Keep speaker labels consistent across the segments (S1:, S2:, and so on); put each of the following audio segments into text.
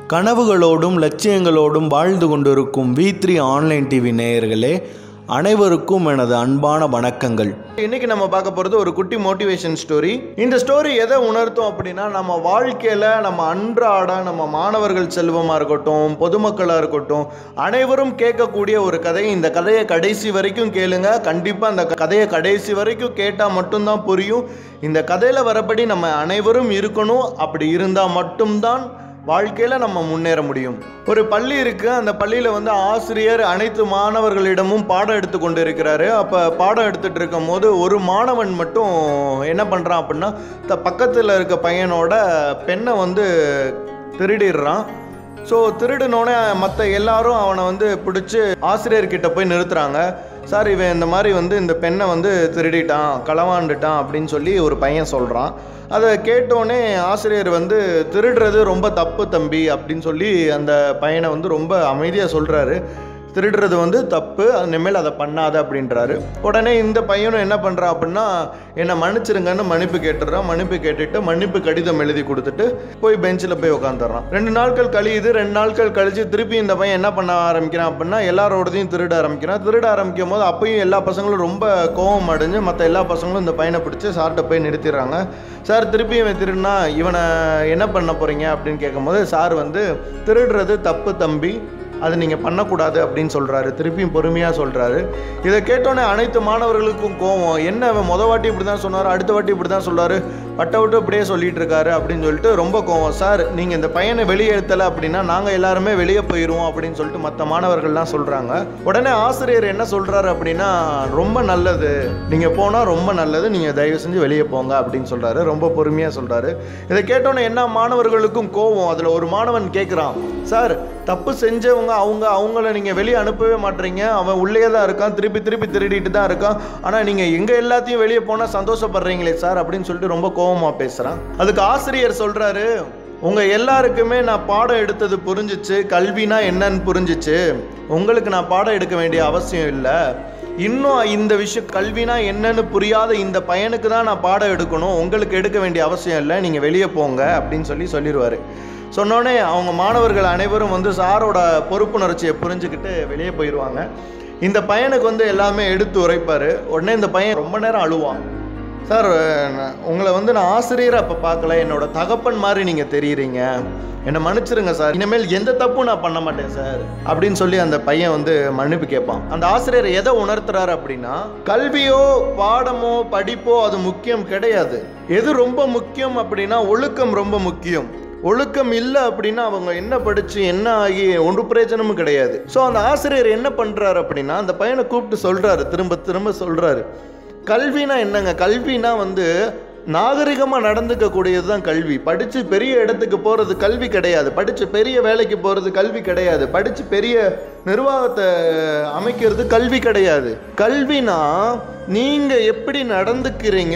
S1: கனவுகளோடும் லட்சியங்களோடும் வாழ்ந்து கொண்டிருக்கும் we three online TV நேயர்களே அனைவருக்கும் எனது அன்பான வணக்கங்கள்
S2: இன்னைக்கு நம்ம பார்க்க போகிறது ஒரு குட்டி மோட்டிவேஷன் ஸ்டோரி இந்த ஸ்டோரி எதை உணர்த்தும் அப்படின்னா நம்ம வாழ்க்கையில் நம்ம அன்றாட நம்ம மாணவர்கள் செல்வமாக இருக்கட்டும் பொதுமக்களாக இருக்கட்டும் அனைவரும் கேட்கக்கூடிய ஒரு கதை இந்த கதையை கடைசி வரைக்கும் கேளுங்க கண்டிப்பாக அந்த கதையை கடைசி வரைக்கும் கேட்டால் மட்டும்தான் புரியும் இந்த கதையில் வரபடி நம்ம அனைவரும் இருக்கணும் அப்படி இருந்தால் மட்டும்தான் வாழ்க்கையில் நம்ம முன்னேற முடியும் ஒரு பள்ளி இருக்குது அந்த பள்ளியில் வந்து ஆசிரியர் அனைத்து மாணவர்களிடமும் பாடம் எடுத்து கொண்டு இருக்கிறாரு அப்போ பாடம் எடுத்துகிட்டு இருக்கும் போது ஒரு மாணவன் மட்டும் என்ன பண்ணுறான் அப்படின்னா த பக்கத்தில் இருக்க பையனோட பெண்ணை வந்து திருடிடுறான் ஸோ திருடினோடனே மற்ற எல்லாரும் அவனை வந்து பிடிச்சி ஆசிரியர்கிட்ட போய் நிறுத்துறாங்க சார் இவன் இந்த மாதிரி வந்து இந்த பெண்ணை வந்து திருடிட்டான் களவாண்டுட்டான் அப்படின்னு சொல்லி ஒரு பையன் சொல்கிறான் அதை கேட்டோடனே ஆசிரியர் வந்து திருடுறது ரொம்ப தப்பு தம்பி அப்படின்னு சொல்லி அந்த பையனை வந்து ரொம்ப அமைதியாக சொல்கிறாரு திருடுறது வந்து தப்பு இனிமேல் அதை பண்ணாத அப்படின்றாரு உடனே இந்த பையனும் என்ன பண்ணுறான் அப்படின்னா என்னை மன்னிச்சிருங்கன்னு மன்னிப்பு கேட்டுடுறான் மன்னிப்பு கேட்டுட்டு மன்னிப்பு கடிதம் எழுதி கொடுத்துட்டு போய் பெஞ்சில் போய் உட்காந்துடுறான் ரெண்டு நாட்கள் கழியுது ரெண்டு நாட்கள் கழிச்சு திருப்பி இந்த பையன் என்ன பண்ண ஆரம்பிக்கிறான் அப்படின்னா எல்லாரோடதையும் திருட ஆரம்பிக்கிறான் திருட ஆரம்பிக்கும் போது அப்பயும் எல்லா பசங்களும் ரொம்ப கோபம் அடைஞ்சு மற்ற எல்லா பசங்களும் இந்த பையனை பிடிச்சி சார்கிட்ட போய் நிறுத்திடுறாங்க சார் திருப்பி இவன் திருடினா இவனை என்ன பண்ண போகிறீங்க அப்படின்னு கேட்கும்போது சார் வந்து திருடுறது தப்பு தம்பி அது நீங்கள் பண்ணக்கூடாது அப்படின்னு சொல்கிறாரு திருப்பியும் பொறுமையாக சொல்கிறாரு இதை கேட்டோன்னே அனைத்து மாணவர்களுக்கும் கோவம் என்ன அவன் முத வாட்டி இப்படி தான் சொன்னார் அடுத்த வாட்டி இப்படி தான் சொல்றாரு வட்ட விட்டு இப்படியே சொல்லிட்டு இருக்காரு அப்படின்னு சொல்லிட்டு ரொம்ப கோவம் சார் நீங்கள் இந்த பையனை வெளியே எடுத்தலை அப்படின்னா நாங்கள் எல்லாருமே வெளியே போயிடுவோம் அப்படின்னு சொல்லிட்டு மற்ற மாணவர்கள்லாம் சொல்கிறாங்க உடனே ஆசிரியர் என்ன சொல்கிறாரு அப்படின்னா ரொம்ப நல்லது நீங்கள் போனால் ரொம்ப நல்லது நீங்கள் தயவு செஞ்சு வெளியே போங்க அப்படின்னு சொல்கிறாரு ரொம்ப பொறுமையாக சொல்கிறாரு இதை கேட்டோன்னே என்ன மாணவர்களுக்கும் கோவம் அதில் ஒரு மாணவன் கேட்குறான் சார் தப்பு செஞ்சவங்க அவங்க அவங்கள நீங்கள் வெளியே அனுப்பவே மாட்டீங்க அவன் உள்ளே தான் இருக்கான் திருப்பி திருப்பி திருடிட்டு தான் இருக்கான் ஆனால் நீங்கள் எங்கே எல்லாத்தையும் வெளியே போனால் சந்தோஷப்படுறீங்களே சார் அப்படின்னு சொல்லிட்டு ரொம்ப கோவமாக பேசுகிறான் அதுக்கு ஆசிரியர் சொல்கிறாரு உங்கள் எல்லாருக்குமே நான் பாடம் எடுத்தது புரிஞ்சிச்சு கல்வினா என்னன்னு புரிஞ்சிச்சு உங்களுக்கு நான் பாடம் எடுக்க வேண்டிய அவசியம் இல்லை இன்னும் இந்த விஷயம் கல்வினா என்னன்னு புரியாத இந்த பையனுக்கு தான் நான் பாடம் எடுக்கணும் உங்களுக்கு எடுக்க வேண்டிய அவசியம் இல்லை நீங்கள் வெளியே போங்க அப்படின்னு சொல்லி சொல்லிடுவார் சொன்னோடனே அவங்க மாணவர்கள் அனைவரும் வந்து சாரோட பொறுப்புணர்ச்சியை புரிஞ்சுக்கிட்டு வெளியே போயிடுவாங்க இந்த பையனுக்கு வந்து எல்லாமே எடுத்து உரைப்பார் உடனே இந்த பையன் ரொம்ப நேரம் அழுவான் சார் நான் உங்களை வந்து நான் ஆசிரியரை அப்போ பார்க்கல என்னோட தகப்பன் மாதிரி நீங்கள் தெரியுறீங்க என்னை மன்னிச்சிருங்க சார் இனிமேல் எந்த தப்பும் நான் பண்ண மாட்டேன் சார் அப்படின்னு சொல்லி அந்த பையன் வந்து மன்னிப்பு கேட்பான் அந்த ஆசிரியர் எதை உணர்த்துறாரு அப்படின்னா கல்வியோ பாடமோ படிப்போ அது முக்கியம் கிடையாது எது ரொம்ப முக்கியம் அப்படின்னா ஒழுக்கம் ரொம்ப முக்கியம் ஒழுக்கம் இல்லை அப்படின்னா அவங்க என்ன படித்து என்ன ஆகி ஒன்று பிரயோஜனமும் கிடையாது ஸோ அந்த ஆசிரியர் என்ன பண்ணுறாரு அப்படின்னா அந்த பையனை கூப்பிட்டு சொல்கிறாரு திரும்ப திரும்ப சொல்கிறாரு கல்வினா என்னங்க கல்வினா வந்து நாகரிகமாக நடந்துக்க கூடியது தான் கல்வி படித்து பெரிய இடத்துக்கு போகிறது கல்வி கிடையாது படித்து பெரிய வேலைக்கு போகிறது கல்வி கிடையாது படித்து பெரிய நிர்வாகத்தை அமைக்கிறது கல்வி கிடையாது கல்வினா நீங்கள் எப்படி நடந்துக்கிறீங்க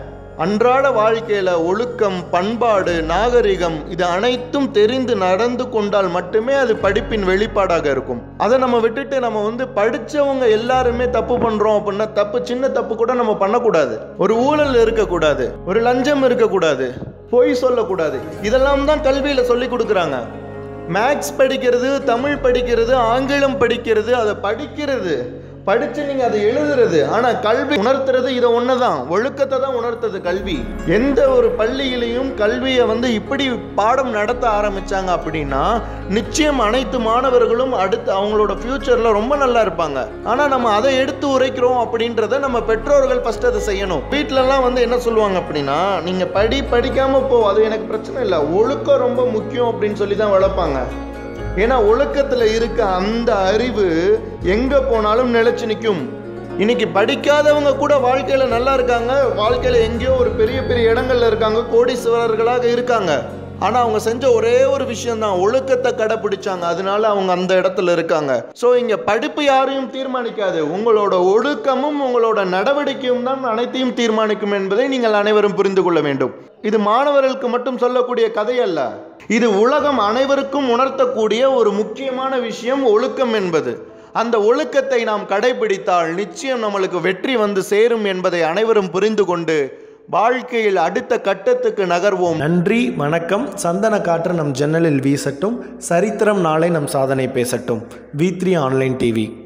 S2: அன்றாட வாழ்க்கையில் ஒழுக்கம் பண்பாடு நாகரிகம் இது அனைத்தும் தெரிந்து நடந்து கொண்டால் மட்டுமே அது படிப்பின் வெளிப்பாடாக இருக்கும் அதை நம்ம விட்டுட்டு நம்ம வந்து படித்தவங்க எல்லாருமே தப்பு பண்ணுறோம் அப்படின்னா தப்பு சின்ன தப்பு கூட நம்ம பண்ணக்கூடாது ஒரு ஊழல் இருக்கக்கூடாது ஒரு லஞ்சம் இருக்கக்கூடாது பொய் சொல்லக்கூடாது இதெல்லாம் தான் கல்வியில் சொல்லி கொடுக்குறாங்க மேக்ஸ் படிக்கிறது தமிழ் படிக்கிறது ஆங்கிலம் படிக்கிறது அதை படிக்கிறது படித்து நீங்கள் அதை எழுதுறது ஆனால் கல்வி உணர்த்துறது இதை ஒன்று தான் ஒழுக்கத்தை தான் உணர்த்தது கல்வி எந்த ஒரு பள்ளியிலையும் கல்வியை வந்து இப்படி பாடம் நடத்த ஆரம்பித்தாங்க அப்படின்னா நிச்சயம் அனைத்து மாணவர்களும் அடுத்து அவங்களோட ஃப்யூச்சரில் ரொம்ப நல்லா இருப்பாங்க ஆனால் நம்ம அதை எடுத்து உரைக்கிறோம் அப்படின்றத நம்ம பெற்றோர்கள் ஃபஸ்ட் அதை செய்யணும் வீட்டிலலாம் வந்து என்ன சொல்லுவாங்க அப்படின்னா நீங்கள் படி படிக்காமல் போ அது எனக்கு பிரச்சனை இல்லை ஒழுக்கம் ரொம்ப முக்கியம் அப்படின்னு சொல்லி தான் வளர்ப்பாங்க ஏன்னா ஒழுக்கத்தில் இருக்க அந்த அறிவு எங்கே போனாலும் நிலைச்சு நிற்கும் இன்னைக்கு படிக்காதவங்க கூட வாழ்க்கையில் நல்லா இருக்காங்க வாழ்க்கையில் எங்கேயோ ஒரு பெரிய பெரிய இடங்கள்ல இருக்காங்க கோடீஸ்வரர்களாக இருக்காங்க ஆனால் அவங்க செஞ்ச ஒரே ஒரு விஷயம்தான் ஒழுக்கத்தை கடைப்பிடிச்சாங்க அதனால அவங்க அந்த இடத்துல இருக்காங்க ஸோ இங்கே படிப்பு யாரையும் தீர்மானிக்காது உங்களோட ஒழுக்கமும் உங்களோட நடவடிக்கையும் தான் அனைத்தையும் தீர்மானிக்கும் என்பதை நீங்கள் அனைவரும் புரிந்து கொள்ள வேண்டும் இது மாணவர்களுக்கு மட்டும் சொல்லக்கூடிய கதை அல்ல இது உலகம் அனைவருக்கும் உணர்த்தக்கூடிய ஒரு முக்கியமான விஷயம் ஒழுக்கம் என்பது அந்த ஒழுக்கத்தை நாம் கடைபிடித்தால் நிச்சயம் நம்மளுக்கு வெற்றி வந்து சேரும் என்பதை அனைவரும் புரிந்து கொண்டு வாழ்க்கையில் அடுத்த கட்டத்துக்கு நகர்வோம்
S1: நன்றி வணக்கம் சந்தன காற்று நம் ஜன்னலில் வீசட்டும் சரித்திரம் நாளை நம் சாதனை பேசட்டும் வி த்ரீ ஆன்லைன் டிவி